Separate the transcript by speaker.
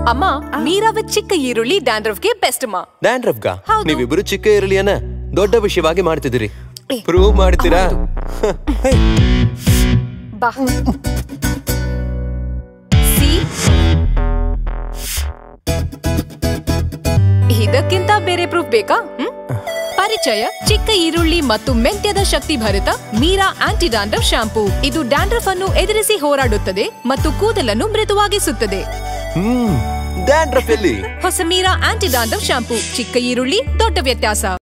Speaker 1: ಅಮ್ಮ ಮೀರಾ ವಿತ್ ಚಿಕ್ಕ ಈರುಳ್ಳಿ ಡ್ಯಾಂಡ್ರಫ್ಗೆ ಬೆಸ್ಟ್ ಅಮ್ಮ
Speaker 2: ಡ್ಯಾಂಡ್ರಫ್ಗ
Speaker 1: ಹೌದು.
Speaker 2: ನೀವಿಬ್ರು ಚಿಕ್ಕ ಇರಲಿಯನ್ನ ದೊಡ್ಡ ವಿಷಯವಾಗಿ ಮಾಡ್ತಿದ್ದೀರಿ
Speaker 1: ಏ,
Speaker 2: ಪ್ರೂವ್ ಮಾಡ್ತೀರಾ
Speaker 1: ಬಾ ಸಿ ಇದಕ್ಕಿಂತ ಬೇರೆ ಪ್ರೂಫ್ ಬೇಕಾ ಹ್ಮ್? ಪರಿಚಯ ಚಿಕ್ಕ ಈರುಳ್ಳಿ ಮತ್ತು ಮೆಂತ್ಯದ ಶಕ್ತಿ ಭರಿತ ಮೀರಾ ಆಂಟಿ ಡ್ಯಾಂಡ್ರಫ್ ಶಾಂಪೂ ಇದು ಡ್ಯಾಂಡ್ರಫ್ ಅನ್ನು ಎದುರಿಸಿ ಹೋರಾಡುತ್ತದೆ ಮತ್ತು ಕೂದಲನ್ನು ಮೃದುವಾಗಿಸುತ್ತದೆ
Speaker 2: ಹ್ಮ್ ಡ್ಯಾಂಡ್ರಫ್ ಎಲ್ಲಿ
Speaker 1: ಹೊಸ ಮೀರಾ ಆಂಟಿ ಡ್ಯಾಂಡ್ರಫ್ ಶಾಂಪೂ ಚಿಕ್ಕ ಈರುಳ್ಳಿ ದೊಡ್ಡ ವ್ಯತ್ಯಾಸ